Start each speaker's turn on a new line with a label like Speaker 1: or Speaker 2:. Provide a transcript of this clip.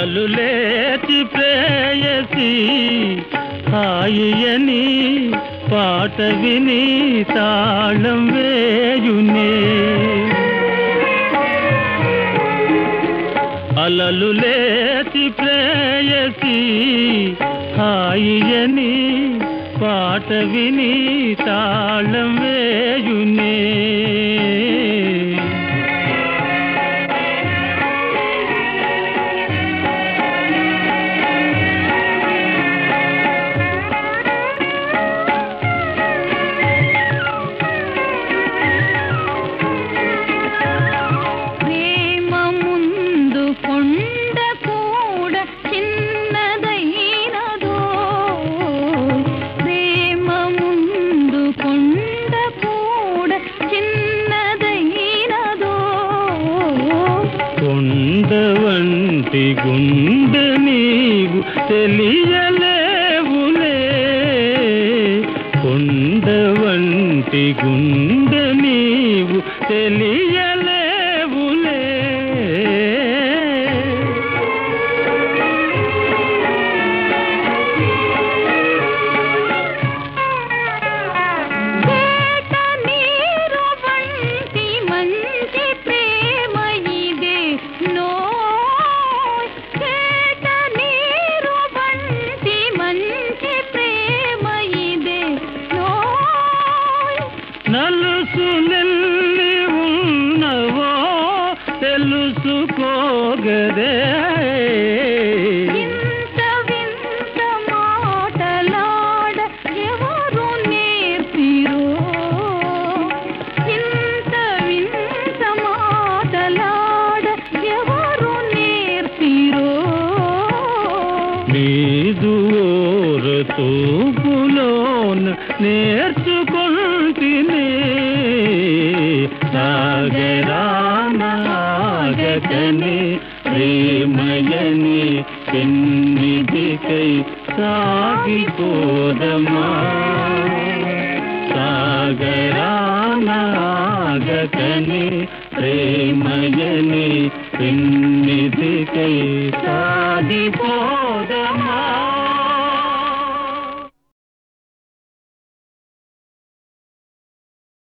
Speaker 1: అలలు లేచి ప్రేయసి హాయియని పాట విని తాళం వేయునే అలలు లేచి ప్రేయసి హాయియని పాట విని తాళం వేయునే
Speaker 2: ప్రేమ ముందు కొండ కూడా చిన్నదైనదో ప్రేమ ముందు కొండ కూడా చిన్నదైనదో
Speaker 1: కొండ వంటి గుండె నీవు తెలియలేవులే కొండ వంటి గుండె నీవు తెలియలేవులే
Speaker 2: కేట నీరు వంటి మంచి ప్రేమ ఇదే నోయ్ కేట నీరు వంటి మంచి ప్రేమ ఇదే నోయ్
Speaker 1: నలుసు నెల్లి ఉన్నవో తెలుసుకోగదే
Speaker 2: ఇంత వింత మాటలాడ ఎవరు నేర్పిరో ఇంత వింత మాటలాడ ఎవరు నేర్పిరో
Speaker 1: నీదు తూపులోన నేర్చుకుంటినే సాగరానాగకని ప్రేమయని పెన్నిధికై సాగిపోదమా సాగరానాగకని ప్రేమయని పెన్నిధికై సాగిపోదమా